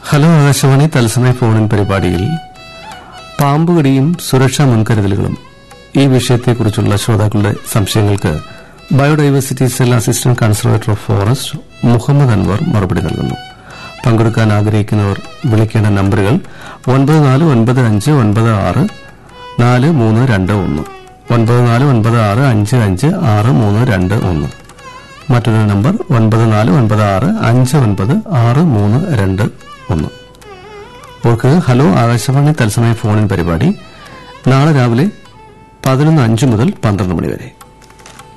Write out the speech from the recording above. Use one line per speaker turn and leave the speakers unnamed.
hello Akashvani തത്സമയ ഫോണിൻ പരിപാടിയിൽ പാമ്പുകടിയും സുരക്ഷാ മുൻകരുതലുകളും ഈ വിഷയത്തെക്കുറിച്ചുള്ള ശ്രോതാക്കളുടെ സംശയങ്ങൾക്ക് biodiversity cell assistant conservator of forest Muhammad Anwar മറുപടി നൽകുന്നു പങ്കെടുക്കാൻ ആഗ്രഹിക്കുന്നവർ വിളിക്കേണ്ട നമ്പറുകൾ ഒൻപത് നാല് ഒൻപത് അഞ്ച് ഒൻപത് ആറ് നാല് മൂന്ന് രണ്ട് ഒന്ന് ഒൻപത് നാല് ഒൻപത് ആറ് അഞ്ച് അഞ്ച് ആറ് മൂന്ന് രണ്ട് ഒന്ന് മറ്റൊരു നമ്പർ ഒൻപത് നാല് ഒൻപത് ആറ് അഞ്ച് ഒൻപത് ആറ് മൂന്ന് രണ്ട് ഒന്ന് ഓർക്ക് ഹലോ ആകാശവാണി തത്സമയ ഫോണിൻ പരിപാടി നാളെ രാവിലെ പതിനൊന്ന് അഞ്ച് മുതൽ പന്ത്രണ്ട് മണി വരെ